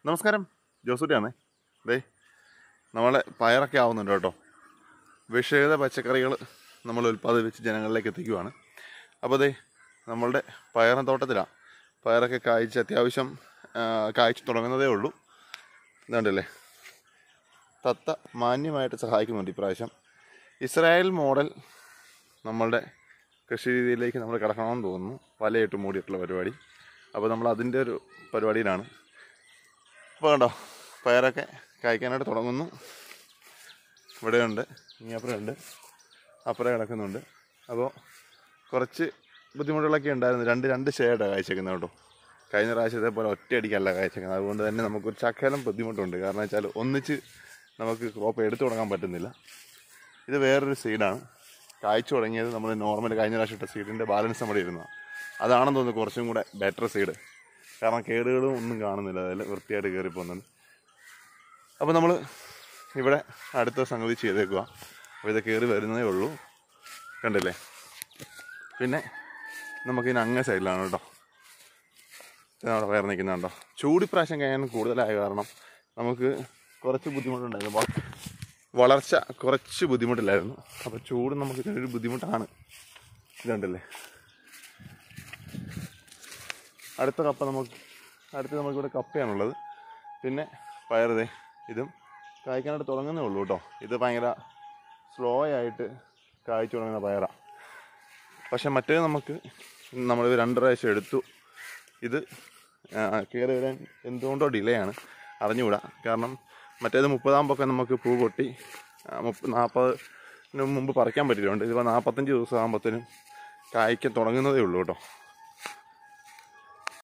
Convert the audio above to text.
നമസ്കാരം ജോസൂട്ടിയാണേ ദേ നമ്മളെ പയറൊക്കെ ആവുന്നുണ്ട് കേട്ടോ വിഷരഹിത പച്ചക്കറികൾ നമ്മൾ ഉൽപ്പാദിപ്പിച്ച് ജനങ്ങളിലേക്ക് എത്തിക്കുവാണ് അപ്പോൾ ദേ നമ്മളുടെ പയറിൻ തോട്ടത്തിലാണ് പയറൊക്കെ കായ്ച്ച് അത്യാവശ്യം ആ, കായ്ച്ച് തുടങ്ങുന്നതേ ഉള്ളൂ ഇതുണ്ടല്ലേ തത്ത മാന്യമായിട്ട് സഹായിക്കുന്നുണ്ട് ഇപ്രാവശ്യം ഇസ്രായേൽ മോഡൽ നമ്മളുടെ കൃഷി രീതിയിലേക്ക് നമ്മൾ കിടക്കണമെന്ന് തോന്നുന്നു വലയിട്ട് മൂടിയിട്ടുള്ള പരിപാടി അപ്പോൾ നമ്മൾ അതിൻ്റെ ഒരു പരിപാടിയിലാണ് അപ്പോൾ കണ്ടോ പയറൊക്കെ കായ്ക്കാനായിട്ട് തുടങ്ങുന്നു ഇവിടെയുണ്ട് ഇങ്ങപ്പുറമുണ്ട് അപ്പുറം കിടക്കുന്നുണ്ട് അപ്പോൾ കുറച്ച് ബുദ്ധിമുട്ടുകളൊക്കെ ഉണ്ടായിരുന്നു രണ്ട് രണ്ട് ഷെയ്ഡാണ് കായ്ച്ചേക്കുന്നത് കേട്ടോ കഴിഞ്ഞ പ്രാവശ്യത്തെ പോലെ ഒറ്റയടിക്കല്ല കായ്ച്ചേക്കുന്നത് അതുകൊണ്ട് തന്നെ നമുക്കൊരു ചക്കലം ബുദ്ധിമുട്ടുണ്ട് കാരണം വെച്ചാൽ ഒന്നിച്ച് നമുക്ക് ക്രോപ്പ് എടുത്തു തുടങ്ങാൻ പറ്റുന്നില്ല ഇത് വേറൊരു സീഡാണ് കായ്ച്ചു തുടങ്ങിയത് നമ്മൾ നോർമൽ കഴിഞ്ഞ പ്രാവശ്യം ഇട്ട സീഡിൻ്റെ ബാലൻസ് നമ്മുടെ ഇരുന്നതാണ് അതാണെന്ന് തോന്നുന്നു കുറച്ചും കൂടെ ബെറ്റർ സീഡ് കാരണം കേടുകളും ഒന്നും കാണുന്നില്ല അതിൽ വൃത്തിയായിട്ട് കയറി പോകുന്നുണ്ട് അപ്പോൾ നമ്മൾ ഇവിടെ അടുത്ത സംഗതി ചെയ്തേക്കുക അപ്പോൾ ഇത് കയറി വരുന്നതേ ഉള്ളൂ കണ്ടില്ലേ പിന്നെ നമുക്കിനി അങ്ങേ സൈഡിലാണ് കേട്ടോ അവിടെ വേറെ നിൽക്കുന്നുണ്ടോ ചൂടിപ്രാവശ്യം കഴിയാൻ കൂടുതലായ കാരണം നമുക്ക് കുറച്ച് ബുദ്ധിമുട്ടുണ്ടായിരുന്നു വ- വളർച്ച കുറച്ച് ബുദ്ധിമുട്ടില്ലായിരുന്നു അപ്പോൾ ചൂട് നമുക്ക് ഇതിനൊരു ബുദ്ധിമുട്ടാണ് ഇതുണ്ടല്ലേ അടുത്ത കപ്പ നമുക്ക് അടുത്ത നമുക്കിവിടെ കപ്പയാണുള്ളത് പിന്നെ പയറുതേ ഇതും കായ്ക്കാനായിട്ട് തുടങ്ങുന്നേ ഉള്ളൂ കേട്ടോ ഇത് ഭയങ്കര സ്ലോ ആയിട്ട് കായ്ച്ചു തുടങ്ങുന്ന പയറാണ് പക്ഷെ മറ്റേ നമുക്ക് നമ്മൾ രണ്ട് പ്രാവശ്യം എടുത്തു ഇത് കയറി വരാൻ എന്തുകൊണ്ടോ ഡിലേ ആണ് അറിഞ്ഞുകൂടാ കാരണം മറ്റേത് മുപ്പതാകുമ്പോൾ നമുക്ക് പൂ പൊട്ടി ആ, മുപ്പ നാൽപ്പതിന് മുമ്പ് പറിക്കാൻ പറ്റിയിട്ടുണ്ട് ഇതിപ്പോൾ നാൽപ്പത്തഞ്ച് ദിവസം ആകുമ്പോഴത്തേനും കായ്ക്കാൻ തുടങ്ങുന്നതേ ഉള്ളൂ കേട്ടോ